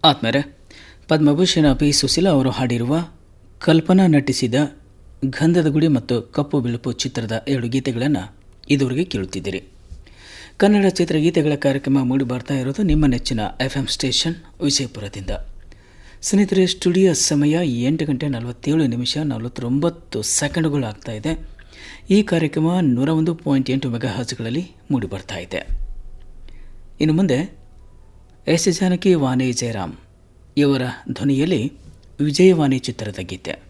ಆತ್ಮರೆ Padma Bhushan P Sushila ಅವರು ಹಾಡಿರುವ ಕಲ್ಪನಾ ನಟಿಸಿದ ಗಂಧದ ಗುಡಿ ಮತ್ತು ಕಪ್ಪು ಬಿಳುಪು ಚಿತ್ರದ ಎರಡು ಗೀತೆಗಳನ್ನು ಇದುವರೆಗೆ ಕೇಳುತ್ತಿದ್ದೀರಿ ಕನ್ನಡ ಚಿತ್ರಗೀತೆಗಳ ಕಾರ್ಯಕ್ರಮ ಮೂಡಿ ಬರ್ತಾ ಇರೋದು ನಿಮ್ಮ ನೆಚ್ಚಿನ ಎಫ್ ಎಂ ಸ್ಟೇಷನ್ ವಿಜಯಪುರದಿಂದ ಸ್ನೇಹಿತರೆ ಸ್ಟುಡಿಯೋ ಸಮಯ ಎಂಟು ಗಂಟೆ ನಲವತ್ತೇಳು ನಿಮಿಷ ನಲವತ್ತೊಂಬತ್ತು ಸೆಕೆಂಡ್ಗಳು ಆಗ್ತಾ ಇದೆ ಈ ಕಾರ್ಯಕ್ರಮ ನೂರ ಒಂದು ಪಾಯಿಂಟ್ ಎಂಟು ಮೆಗಾ ಹರ್ಜ್ಗಳಲ್ಲಿ ಮೂಡಿ ಬರ್ತಾ ಇದೆ ಇನ್ನು ಮುಂದೆ ಎಸ್ ಜಾನಕಿ ವಾಣಿ ಜಯರಾಮ್ ಇವರ ಧ್ವನಿಯಲ್ಲಿ ವಿಜಯವಾಣಿ ಚಿತ್ರದ ಗೀತೆ